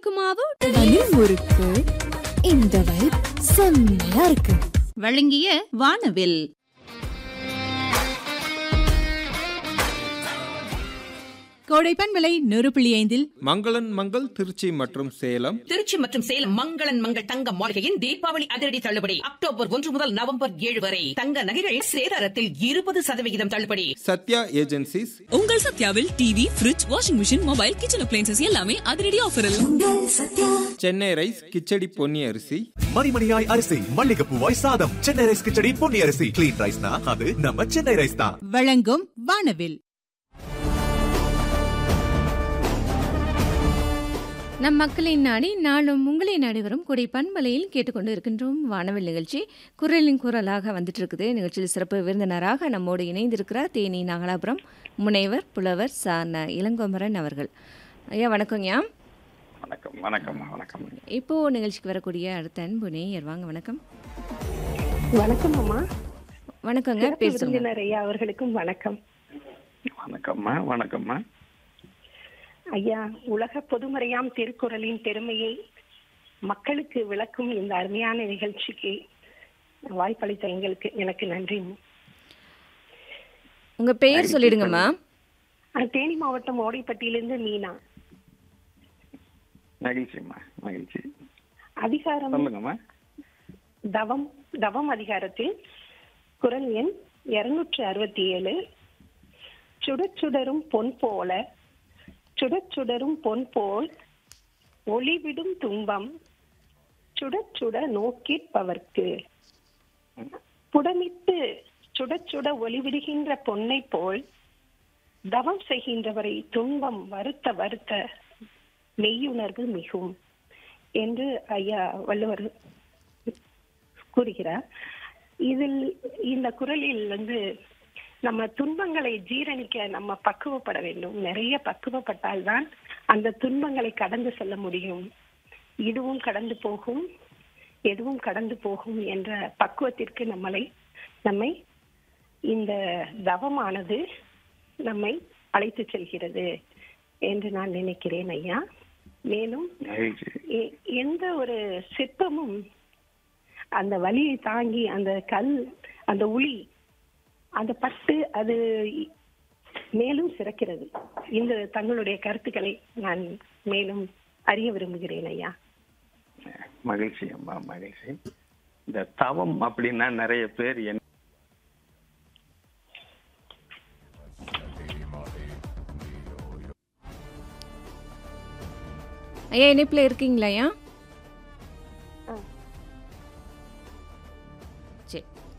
முறுக்கு மாவு வலி முறுக்கு இந்த வைப் செம்மையா இருக்கு வழங்கிய வானவில் கோடைப்பன் விலை நூறு புள்ளி ஐந்தில் மங்களன் மங்கள் திருச்சி மற்றும் சேலம் திருச்சி மற்றும் சேலம் மங்களன் மங்கள் தங்க மாளிகையின் தீபாவளி அதிரடி தள்ளுபடி அக்டோபர் ஒன்று முதல் நவம்பர் ஏழு வரை தங்க நகைகள் சேதாரத்தில் இருபது சதவிகிதம் தள்ளுபடி சத்யா ஏஜென்சிஸ் உங்கள் சத்யாவில் TV fridge washing machine mobile kitchen appliances எல்லாமே அதிரடி ஆஃபரில் சென்னை ரைஸ் கிச்சடி பொன்னி அரிசி மணிமணியாய் அரிசி மல்லிகைப்பூவாய் சாதம் சென்னை ரைஸ் கிச்சடி பொன்னி அரிசி கிளீன் ரைஸ்னா அது நம்ம சென்னை ரைஸ் தான் வழங்கும் வானவில் நம் மக்களின் நாடி நாளும் உங்களை நாடி வரும் கொடை பண்பலையில் கேட்டுக்கொண்டு இருக்கின்றோம் வானவில் நிகழ்ச்சி குரலின் குரலாக வந்துட்டு இருக்குது நிகழ்ச்சியில் சிறப்பு விருந்தினராக நம்மோடு இணைந்திருக்கிறார் தேனி நாகலாபுரம் முனைவர் புலவர் சார்ன இளங்கோமரன் அவர்கள் ஐயா வணக்கங்கய்யா வணக்கம் வணக்கம் வணக்கம் இப்போ நிகழ்ச்சிக்கு வரக்கூடிய அடுத்த அன்பு நேயர் வாங்க வணக்கம் வணக்கம் அம்மா வணக்கங்க சிறப்பு பேர் சொல்லுங்க விருந்தினர் ஐயா அவர்களுக்கும் வணக்கம் வணக்கம்மா வணக்கம்மா ஐயா உலக பொதுமறையாம் திருக்குறளின் பெருமையை மக்களுக்கு விளக்கும் இந்த அருமையான நிகழ்ச்சிக்கு வாய்ப்பளித்த எங்களுக்கு எனக்கு நன்றி உங்க பெயர் சொல்லிடுங்கம்மா அஹ், தேனி மாவட்டம் ஓடைப்பட்டியிலிருந்து மீனா மகிழ்ச்சிம்மா மகிழ்ச்சி அதிகாரம் சொல்லுங்கம்மா தவம் தவம் அதிகாரத்தில் குரல் எண் இருநூற்று அறுபத்தி ஏழு சுடச் சுடரும் பொன் போல சுடச் சுடரும் பொன் போல் ஒளிவிடும் துன்பம் சுடச் சுட நோக்கிற்பவர்க்கு புடமிட்டு சுடச் சுட ஒளிவிடுகின்ற பொன்னை போல் தவம் செய்கின்றவரை துன்பம் வருத்த வருத்த மெய்யுணர்வு மிகும் என்று ஐயா வள்ளுவர் கூறுகிறார் இதில் இந்த குரலில் வந்து நம்ம துன்பங்களை ஜீரணிக்க நம்ம பக்குவப்பட வேண்டும் நிறைய பக்குவப்பட்டால்தான் அந்த துன்பங்களை கடந்து செல்ல முடியும் இதுவும் கடந்து போகும் எதுவும் கடந்து போகும் என்ற பக்குவத்திற்கு நம்மளை நம்மை இந்த தவமானது நம்மை அழைத்து செல்கிறது என்று நான் நினைக்கிறேன் ஐயா மேலும் மகிழ்ச்சி எ- எந்த ஒரு சிற்பமும் அந்த வலியை தாங்கி அந்த கல் அந்த உளி அந்த பட்டு அது இ- மேலும் சிறக்கிறது இந்த தங்களுடைய கருத்துக்களை நான் மேலும் அறிய விரும்புகிறேன் ஐயா மகிழ்ச்சி அம்மா மகிழ்ச்சி இந்த தவம் அப்படின்னா நிறைய பேர் என்ன ஐயா இணைப்பில் இருக்கீங்களா ஐயா சரி